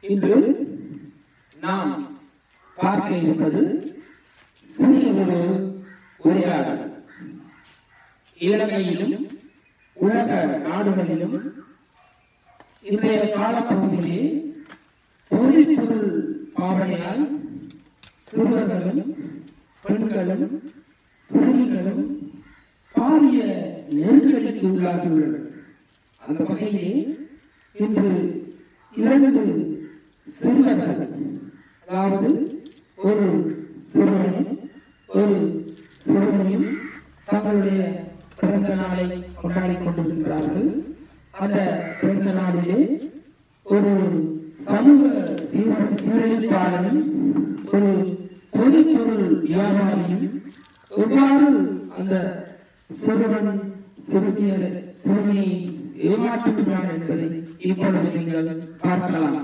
இன்று நாம் பார்க்க இருப்பது சிறிய ஒரு உரையாடல் இலங்கையிலும் உலக நாடுகளிலும் இன்றைய காலப்பகுதியிலே போதைப்பொருள் பாவனையால் சிறுவர்களும் பெண்களும் சிறுமிகளும் பாரிய நெருக்கடிக்கு உள்ளாகியுள்ளனர் அந்த வகையிலே இன்று இரண்டு சிறுவர்கள் அதாவது ஒரு சிறுவனும் ஒரு சிறுவனையும் தங்களுடைய பிறந்த நாளை கொண்டாடி கொண்டிருக்கிறார்கள் அந்த பிறந்த நாளிலே ஒரு சமூக சீர சீரழிப்பாளரும் ஒரு பொதுப்பொருள் வியாபாரியும் எவ்வாறு அந்த சிறுவன் சிறுமிய சிறுமியை ஏமாற்றுகிறான் என்பதை இப்பொழுது நீங்கள் பார்க்கலாம்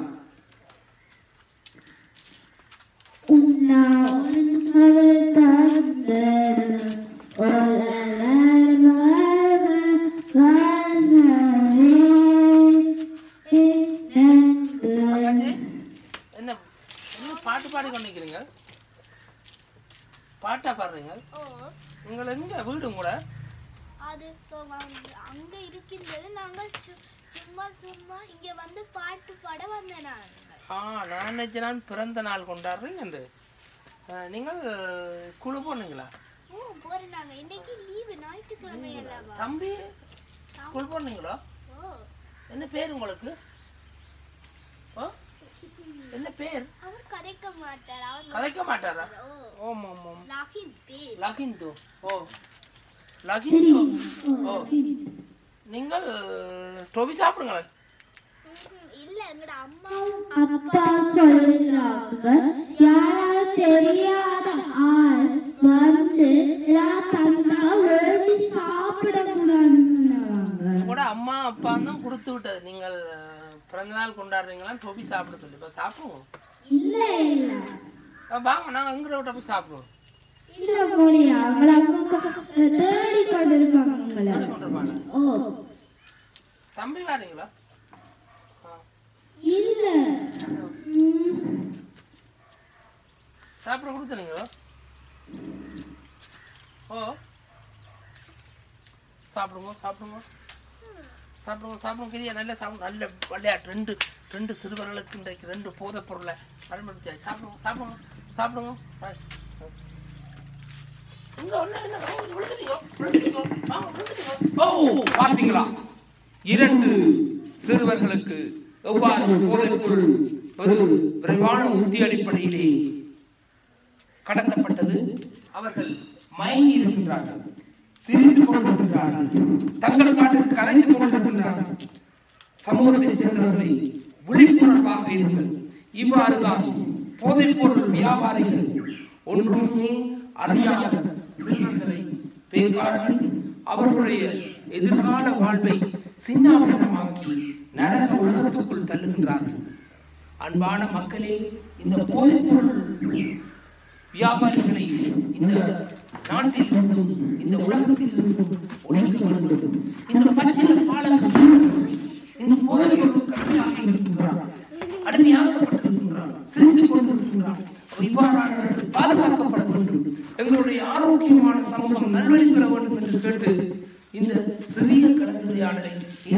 உண்ணாமல் தந்தடு ஒலலர் வாழ்வே எனக்கு தங்கச்சி, என்ன என்ன பாட்டு பாடி கொண்டிருக்கிறீங்க பாட்டா பாடுறீங்க ஓ நீங்கள் எங்க வீடு கூட அது இப்போ வந்து அங்க இருக்கின்றது நாங்க சு- சும்மா சும்மா இங்க வந்து பாட்டு பாட வந்தேன் நான் ஆ நான் நினைச்ச நான் பிறந்த நாள் கொண்டாடுறீங்க என்று நீங்கள் ஸ்கூலுக்கு போனீங்களா ஓ போறேன் நாங்க இன்னைக்கு லீவு ஞாயிற்றுக்கிழமை அல்லவா தம்பி ஸ்கூல் போனீங்களா ஓ என்ன பேர் உங்களுக்கு ஓ என்ன பேர் அவர் கதைக்க மாட்டார் அவர் கதைக்க மாட்டாரா ஓ ஓம் ஓம் ஓம் லாகின் பேர் லகிந்து ஓ லகிந்து ஓ நீங்கள் டோபி சாப்பிடுங்களேன் ம்ஹும். இல்ல எங்கட அம்மாவும் அப்பா சொல்லுகிறாங்க யாராவது தெரியாத ஆள் வந்து எல்லாம் தந்தா ஓடி சாப்பிடக்கூடாதுன்னு சொன்னாங்க கூட அம்மா அப்பா தான் கொடுத்து விட்டது நீங்கள் பிறந்த நாள் கொண்டாடுறீங்களா டோபி சாப்பிட சொல்லி இப்போ சாப்பிடுவோம் இல்ல இல்ல ஆ, வாங்க நாங்கள் எங்கிற விட்ட போய் சாப்பிடுவோம் இல்ல மொழியா அவங்கள அம்மா தேடி கொண்டிருப்பாங்க உங்களை எப்படி கொண்டிருப்பாங்க ஓ தம்பி வாரீங்களா ஆ. இல்ல ம், சாப்பிட கொடுத்துறீங்களோ ஓ சாப்பிடுங்க சாப்பிடுங்க சாப்பிடுங்க சாப்பிடுங்க கிரியா நல்லா சாப்பிடும் நல்ல விளையாட்டு ரெண்டு ரெண்டு சிறுவர்களுக்கு இன்றைக்கு ரெண்டு போதைப் பொருளை அனுமதிச்சாச்சு சாப்பிடுங்க சாப்பிடுங்க சாப்பிடுங்க Right. இங்க ஒண்ணு என்ன வாங்க, விழுந்துட்டீங்க, விழுந்துட்டீங்க, வாங்க, விழுந்துட்டீங்க. ஓ பார்த்தீங்களா இரண்டு சிறுவர்களுக்கு எவ்வாறு போதைப்பொருள் ஒரு விரைவான உத்தி அடிப்படையிலே கடத்தப்பட்டது அவர்கள் மயங்கி இருக்கின்றார்கள் சிரித்து கொண்டிருக்கிறார்கள் தங்கள் பாட்டுக்கு கலைந்து கொண்டிருக்கின்றார்கள் சமூகத்தைச் சேர்ந்தவர்களை விழிப்புணர்வாக இருங்கள் இவ்வாறுதான் போதைப்பொருள் வியாபாரிகள் ஒன்றுமே அறியாத சிறுவர்களை பேராடி அவர்களுடைய எதிர்கால வாழ்வை சின்னாபின்னமாக்கி நரக உலகத்துக்குள் தள்ளுகின்றார்கள் அன்பான மக்களே இந்த போதைப்பொருள் வியாபாரிகளை இந்த நாட்டில் இருந்தும் இந்த உலகத்தில் இருந்தும் ஒழிக்க வேண்டும் இந்த பச்சில பாலக சூழல்களை இந்த போதைப்பொருள் கடுமையாக இருக்கின்றார் அடிமையாக்கப்பட்டிருக்கின்றார் சிரிந்து கொண்டிருக்கின்றார் இவ்வாறானவர்கள் பாதுகாக்கப்பட வேண்டும் எங்களுடைய ஆரோக்கியமான சமூகம் நல்வழி பெற வேண்டும் என்று கேட்டு இந்த சிறிய கலந்துரையாடலை